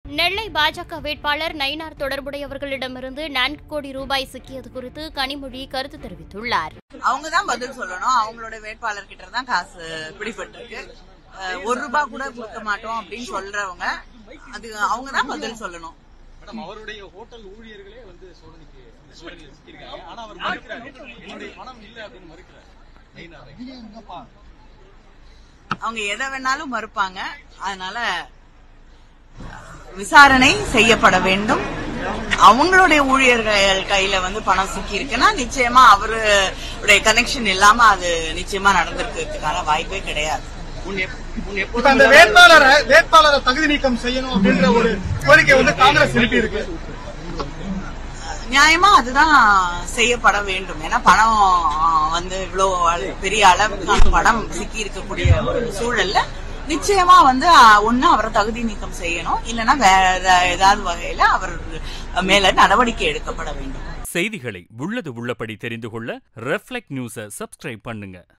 நெல்லை பாஜக வேட்பாளர் நயினார் தொடர்புடையவர்களிடமிருந்து நான்கு கோடி ரூபாய் சிக்கியது குறித்து கனிமொழி கருத்து தெரிவித்துள்ளார் அவங்க தான் பதில் சொல்லணும் அவங்களோட வேட்பாளர் கிட்ட தான் காசு பிடிபட்டிருக்கு அஹ், ஒரு ரூபாய் கூட கொடுக்க மாட்டோம் அப்படின்னு சொல்றவங்க அது அவங்க தான் பதில் சொல்லணும் மேடம் அவருடைய ஹோட்டல் ஊழியர்களே வந்து சோதனைக்கு சோதனையில் சிக்கியிருக்காங்க ஆனா அவர் மறுக்கிறாரு என்னுடைய பணம் இல்ல அப்படின்னு மறுக்கிறார் நயினாரை. அவங்க எதை வேணாலும் மறுப்பாங்க அதனால விசாரணை செய்யப்பட வேண்டும் அவங்களுடைய ஊழியர்கள் கையில வந்து பணம் சிக்கி இருக்குன்னா நிச்சயமா அவருடைய கனெக்ஷன் இல்லாம அது நிச்சயமா நடந்திருக்கிறதுக்கான வாய்ப்பே கிடையாது முன் எப்- முன் இப்ப எப்போதும் அந்த வேட்பாளரை வேட்பாளரை தகுதி நீக்கம் செய்யணும் அப்படின்ற ஒரு கோரிக்கை வந்து காங்கிரஸ் எழுப்பி இருக்கு நியாயமா அதுதான் செய்யப்பட வேண்டும் ஏன்னா பணம் ஆ, வந்து இவ்வளவு அள- பெரிய அளவுக்கான பணம் சிக்கி இருக்கக்கூடிய ஒரு சூழல்ல நிச்சயமா வந்து ஆ, ஒண்ணு அவரை தகுதி நீக்கம் செய்யணும் இல்லைன்னா வேற ஏதாவது வகையில அவர் மேல நடவடிக்கை எடுக்கப்பட வேண்டும் செய்திகளை உள்ளது உள்ளபடி தெரிந்து கொள்ள ரெஃப்ளெக்ட் நியூஸை சப்ஸ்கிரைப் பண்ணுங்க